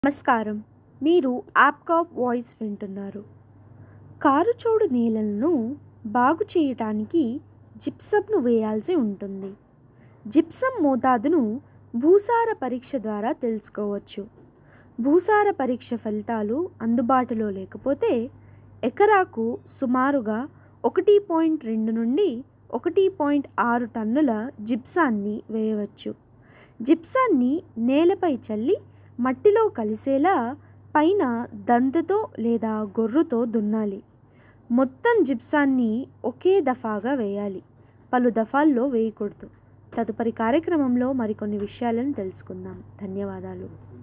నమస్కారం మీరు యాప్కాప్ వాయిస్ వింటున్నారు కారుచోడు నేలలను బాగు చేయటానికి జిప్సమ్ను వేయాల్సి ఉంటుంది జిప్సమ్ మోతాదును భూసార పరీక్ష ద్వారా తెలుసుకోవచ్చు భూసార పరీక్ష ఫలితాలు అందుబాటులో లేకపోతే ఎకరాకు సుమారుగా ఒకటి పాయింట్ రెండు నుండి ఒకటి పాయింట్ ఆరు టన్నుల జిప్సాన్ని వేయవచ్చు జిప్సాన్ని నేలపై చల్లి మట్టిలో కలిసేలా పైన దంతతో లేదా గొర్రుతో దున్నాలి మొత్తం జిప్సాన్ని ఒకే దఫాగా వేయాలి పలు దఫాల్లో వేయకూడదు తదుపరి కార్యక్రమంలో మరికొన్ని విషయాలను తెలుసుకుందాం ధన్యవాదాలు